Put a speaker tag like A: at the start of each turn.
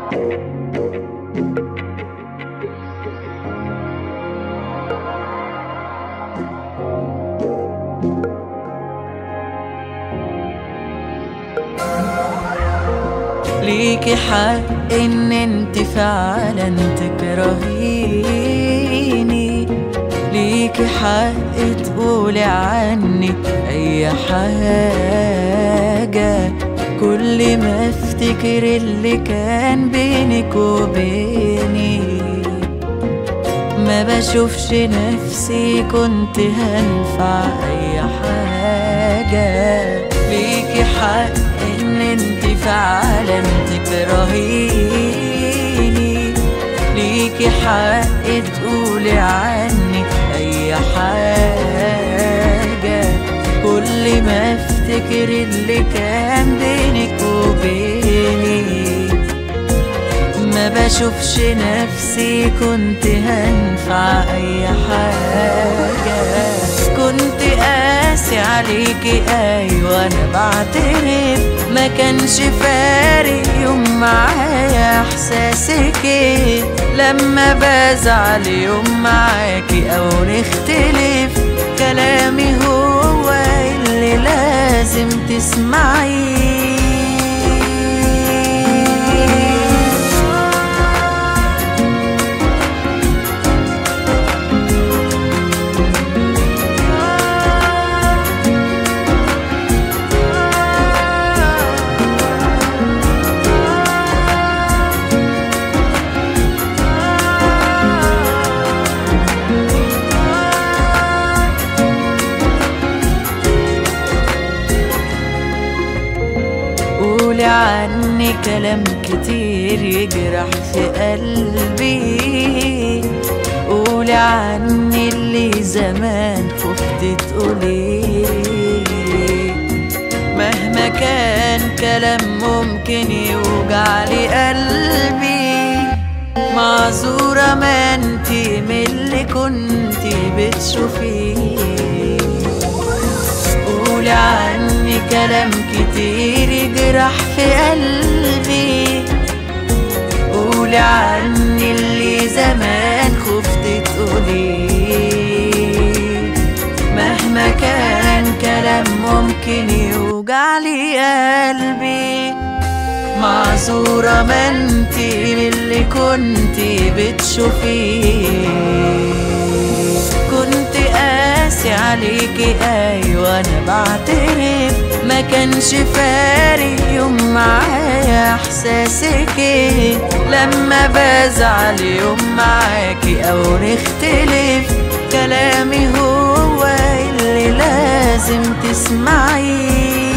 A: ليكي حق ان انت فعلا تكرهيني ليكي حق تقولي عني اي حاجة كل ما افتكر اللي كان بينك وبيني ما بشوفش نفسي كنت هنفع اي حاجة ليكي حق ان انت فعلا تكرهيني ليكي حق تقولي عني اي حاجة كل ما افتكر اللي كان بينك وبيني ما بشوفش نفسي كنت هنفع اي حاجة كنت قاسي عليكي ايوه انا بعترف ما كانش فارق يوم معايا احساسك إيه لما بزعل يوم معاكي او نختلف كلامي هو اللي لازم تسمعيه قولي عني كلام كتير يجرح في قلبي قولي عني اللي زمان خفت تقولي مهما كان كلام ممكن يوجع لي قلبي معذورة ما انتي من اللي كنتي بتشوفيه قولي عني كلام كتير يجرح في قلبي قولي عني اللي زمان خفت تقولي مهما كان كلام ممكن يوجع لي قلبي معذورة ما انتي من اللي كنتي بتشوفيه كنت قاسي عليكي ايوه انا بعترف ما كانش فارق يوم معايا احساسك إيه لما بزعل يوم معاكي او نختلف كلامي هو اللي لازم تسمعيه